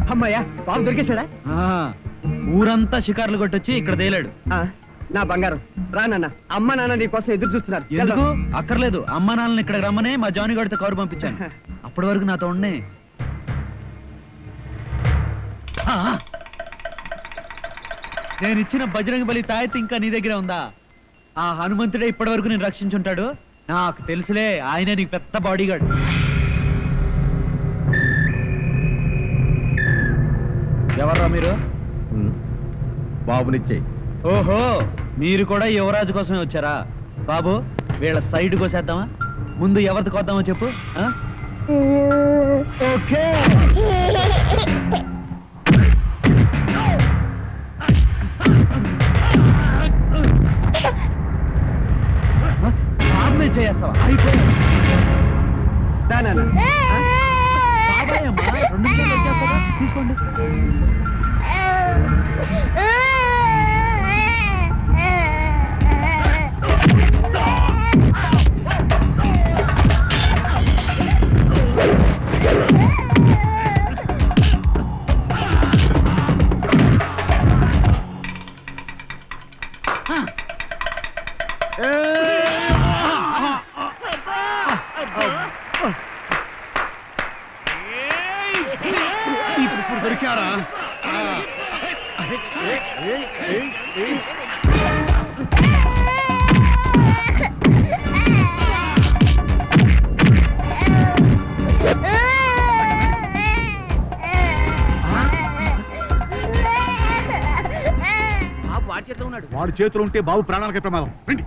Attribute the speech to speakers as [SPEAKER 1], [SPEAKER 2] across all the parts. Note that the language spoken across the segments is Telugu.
[SPEAKER 1] అమ్మయ్యా బాబు దొరికేశాడా
[SPEAKER 2] ఆ, ఊరంతా షికార్లు కొట్టొచ్చి ఇక్కడ తేలాడు
[SPEAKER 1] ఆ, నా బంగారం రా నాన్న అమ్మ నాన్న నీ కోసం ఎదురు చూస్తున్నారు
[SPEAKER 2] ఎందుకు
[SPEAKER 1] వెళ్దాం.
[SPEAKER 2] అక్కర్లేదు అమ్మ నాన్నని ఇక్కడ రమ్మనే మా జాని గడితో కవర్ పంపించాను అప్పటి వరకు నాతో ఉండే ఆ! నేను ఇచ్చిన బజరంగ బలి తాయెత్తు ఇంకా నీ దగ్గరే ఉందా ఆ హనుమంతుడే ఇప్పటి వరకు నేను రక్షించుంటాడు నాకు తెలుసులే ఆయనే నీకు పెద్ద బాడీగార్డ్ ఎవర్రా మీరు
[SPEAKER 3] బాబునిచ్చే
[SPEAKER 2] ఓహో మీరు కూడా యువరాజు కోసమే వచ్చారా బాబు వీళ్ళ సైడ్ కోసేద్దామా ముందు ఎవరిది కోద్దామో చెప్పు ఆ? ఓకే బాబునే చేస్తావా అయిపోయింది
[SPEAKER 1] రా నాన్న
[SPEAKER 2] బాబాయ్ అమ్మా రెండు నిమిషాలు వచ్చేస్తావా తీసుకోండి
[SPEAKER 3] ఇప్పుడు దొరికారా వాడి చేతులు ఉంటే బాబు ప్రాణాలకే ప్రమాదం రండి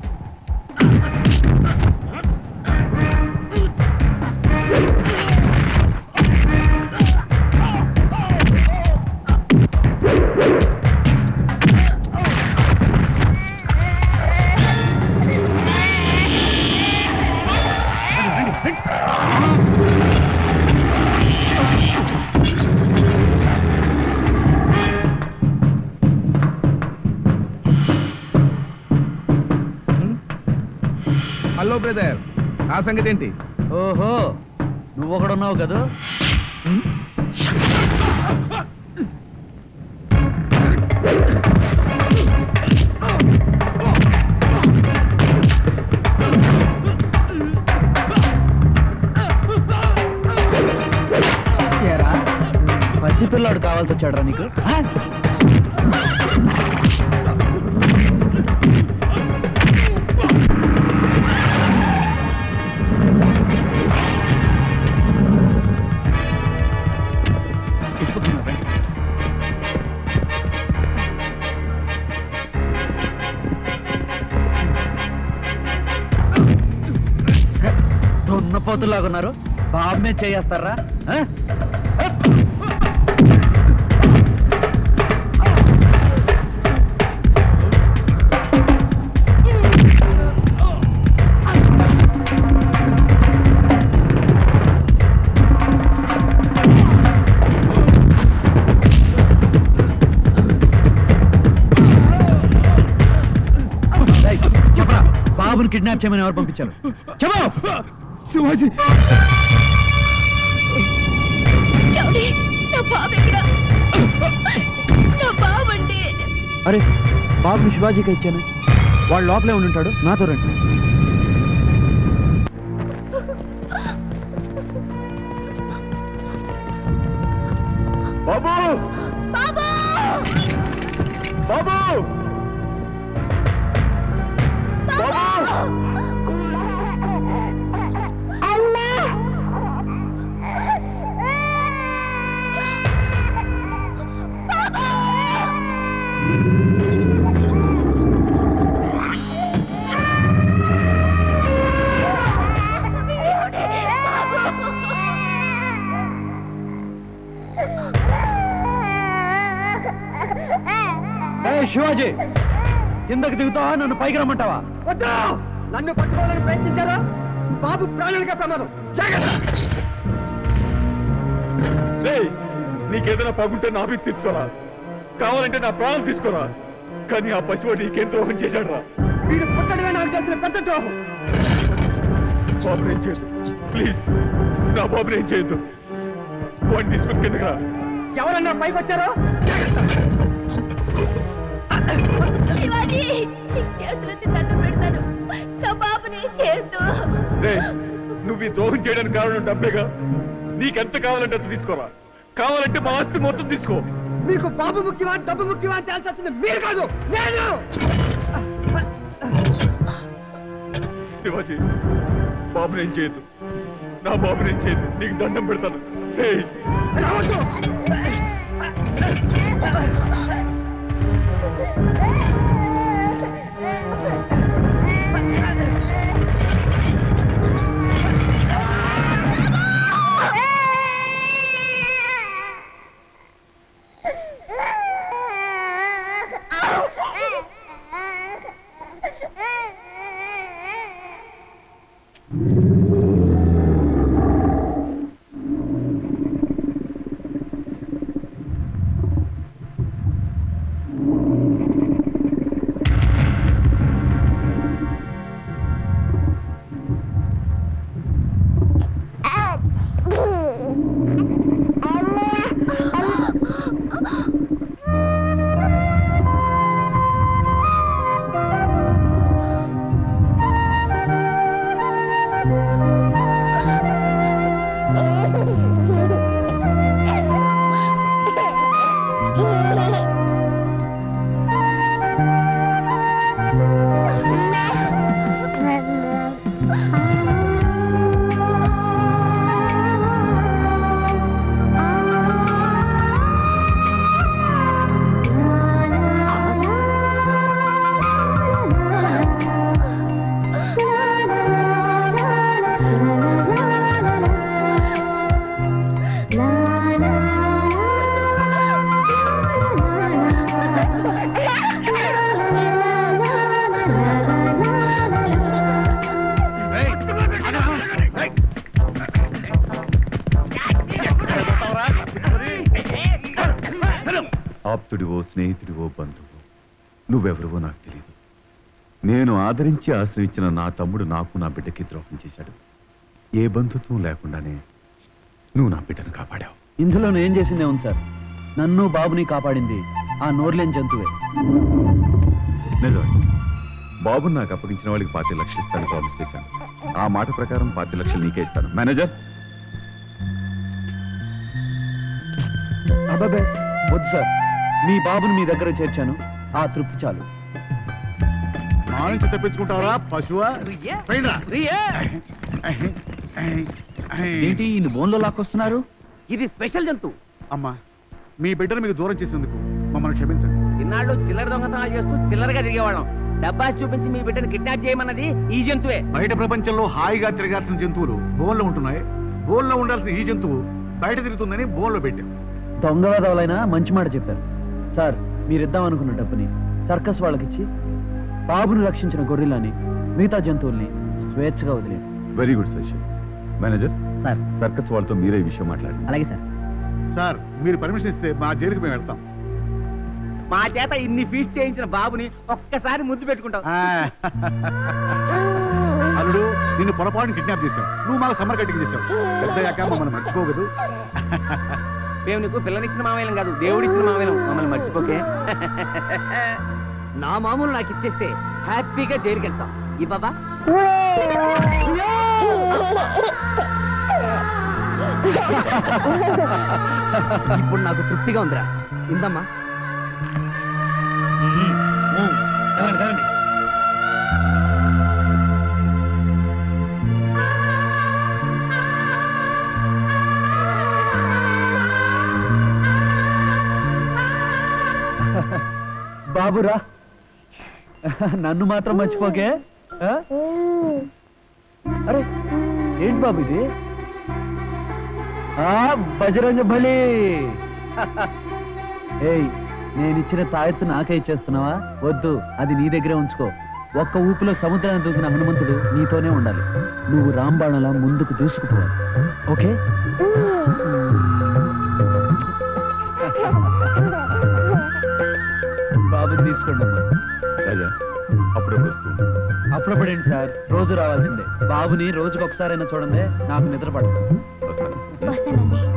[SPEAKER 3] హలో బ్రదర్ ఆ సంగతి ఏంటి
[SPEAKER 2] ఓహో నువ్వు ఒకడున్నావు కదా ఏరా, పసిపిల్లాడు కావాల్సి వచ్చాడురా నీకు ఆ? ఇప్పుతున్నా, రండి. దున్నపోతులాగా ఉన్నారు బాబు మీద చేయేస్తారా ఆ? ఏయ్, చెప్పరా బాబుని కిడ్నాప్ చేయమని ఎవరు పంపించారు చెప్పు
[SPEAKER 3] శివాజీ
[SPEAKER 4] ఏమండి? నా బాబు ఎక్కడ నా బాబు అండి
[SPEAKER 2] అరే బాబుని శివాజీకి ఇచ్చాను వాడు లోపలే ఉండి ఉంటాడు నాతో రండి
[SPEAKER 3] బాబు
[SPEAKER 4] బాబు
[SPEAKER 3] బాబు
[SPEAKER 2] ఏయ్, శివాజీ కిందకి దిగుతావా నన్ను పైకి రమ్మంటావా
[SPEAKER 1] వద్దు నన్ను పట్టుకోవాలని ప్రయత్నించారా బాబు ప్రాణాలకే ప్రమాదం జాగ్రత్త
[SPEAKER 3] ఏయ్, నీకేదైనా పగుంటే నా మీద తీసుకోరా కావాలంటే నా ప్రాణం తీసుకోరా కానీ ఆ పశువు నీకేం ద్రోహం చేశాడు
[SPEAKER 1] వీడు పుట్టడమే నాకు చేసిన పెద్ద ద్రోహం
[SPEAKER 3] బాబు ఏం చేయదు ప్లీజ్ నా బాబుని ఏం చేయొద్దు వాడిని తీసుకుని కిందగా
[SPEAKER 1] ఎవరన్నా పైకి వచ్చారో
[SPEAKER 4] శివాజీ చేతులెత్తి దండం పెడతాను నా బాబుని చేస్తూ
[SPEAKER 3] రేయ్, నువ్వు ఈ ద్రోహం చేయడానికి కారణం డబ్బేగా నీకెంత కావాలంటే అంత తీసుకోరా కావాలంటే మా ఆస్తి మొత్తం తీసుకో
[SPEAKER 1] మీకు బాబు ముఖ్యమా డబ్బు ముఖ్యమా అని తేల్చి వచ్చింది మీరు కాదు నేను
[SPEAKER 3] శివాజీ బాబుని ఏం చేయదు నా బాబుని ఏం చేయదు నీకు దండం పెడతాను రేయ్,
[SPEAKER 1] రావద్దు
[SPEAKER 3] ఆప్తుడివో స్నేహితుడివో బంధువు నువ్వెవరివో నాకు తెలియదు నేను ఆదరించి ఆశ్రయించిన నా తమ్ముడు నాకు నా బిడ్డకి ద్రోహం చేశాడు ఏ బంధుత్వం లేకుండానే నువ్వు నా బిడ్డను కాపాడావు
[SPEAKER 2] ఇందులో నేను చేసిందే ఉంది సార్ నన్ను బాబుని కాపాడింది ఆ నోర్లేని జంతువే
[SPEAKER 3] నిజమే బాబుని నాకు అప్పగించిన వాళ్ళకి పాతి లక్షలు ఇస్తాను ప్రామిస్ చేశాను ఆ మాట ప్రకారం పాతి లక్షలు నీకే ఇస్తాను మేనేజర్
[SPEAKER 2] అబ్బాబే వద్దు సార్ మీ బాబుని మీ దగ్గర చేర్చాను ఆ తృప్తి చాలు
[SPEAKER 3] నా నుంచి తప్పించుకుంటావరా పశువా
[SPEAKER 2] ఏంటి ఈ బోన్లో లాక్కొస్తున్నారు
[SPEAKER 1] ఇది స్పెషల్ జంతువు
[SPEAKER 3] అమ్మా మీ బిడ్డను మీకు దూరం చేసేందుకు మమ్మల్ని క్షమించండి
[SPEAKER 1] ఇన్నాళ్ళు చిల్లర దొంగతనాలు చేస్తూ చిల్లరగా తిరిగేవాళ్ళం డబ్బా చూపించి మీ బిడ్డను కిడ్నాప్ చేయమన్నది ఈ జంతువే
[SPEAKER 3] బయట ప్రపంచంలో హాయిగా తిరగాల్సిన జంతువులు బోన్లో ఉంటున్నాయి బోన్లో ఉండాల్సిన ఈ జంతువు బయట తిరుగుతుందని బోన్లో పెట్టాం
[SPEAKER 2] దొంగవాదవులైనా మంచి మాట చెప్పారు సార్ మీరిద్దాం అనుకున్న డబ్బుని సర్కస్ వాళ్ళకిచ్చి బాబును రక్షించిన గొర్రెలని మిగతా జంతువుల్ని స్వేచ్ఛగా వదిలేదు
[SPEAKER 3] very good suggestion manager
[SPEAKER 2] sir
[SPEAKER 3] circus వాళ్ళతో మీరే ఈ విషయం మాట్లాడండి
[SPEAKER 2] అలాగే సార్
[SPEAKER 3] సార్ మీరు పర్మిషన్ ఇస్తే మా జైలుకి మేము వెళ్తాం
[SPEAKER 1] మా చేత ఇన్ని ఫీట్ చేయించిన బాబుని ఒక్కసారి ముద్దు పెట్టుకుంటాం
[SPEAKER 3] అల్లుడు నిన్ను పొరపాటుని కిడ్నాప్ చేశాం నువ్వు మాకు సమ్మర్ కటింగ్ చేశావు పెద్దయ్యాక మమ్మల్ని మర్చిపోగదు
[SPEAKER 1] మేము నీకు పిల్లనిచ్చిన మామయ్యం కాదు దేవుడిచ్చిన మామయ్యం మమ్మల్ని మర్చిపోకే నా మామూలు నాకు ఇచ్చేస్తే హ్యాపీగా జైలుకి వెళ్తాం ఈ బాబా ఇప్పుడు నాకు తృప్తిగా ఉందిరా ఇందమ్మా
[SPEAKER 2] బాబురా నన్ను మాత్రం మర్చిపోకే ఆ? అరే ఏంటి బాబు ఇది ఆ బజరంగ బలి ఏయ్ నేను ఇచ్చిన తాయెత్తు నాకే ఇచ్చేస్తున్నావా వద్దు అది నీ దగ్గరే ఉంచుకో ఒక్క ఊపిలో సముద్రాన్ని దూకిన హనుమంతుడు నీతోనే ఉండాలి నువ్వు రాంబాణలా ముందుకు దూసుకుపోవాలి ఓకే బాబు తీసుకోండి అమ్మా
[SPEAKER 3] రాజా అప్పుడప్పుడు వస్తుంది
[SPEAKER 2] అప్పుడప్పుడేంటి సార్ రోజు రావాల్సిందే బాబుని రోజుకి ఒకసారైనా చూడండి నాకు నిద్ర పడదు
[SPEAKER 3] వస్తాను
[SPEAKER 4] వస్తానండి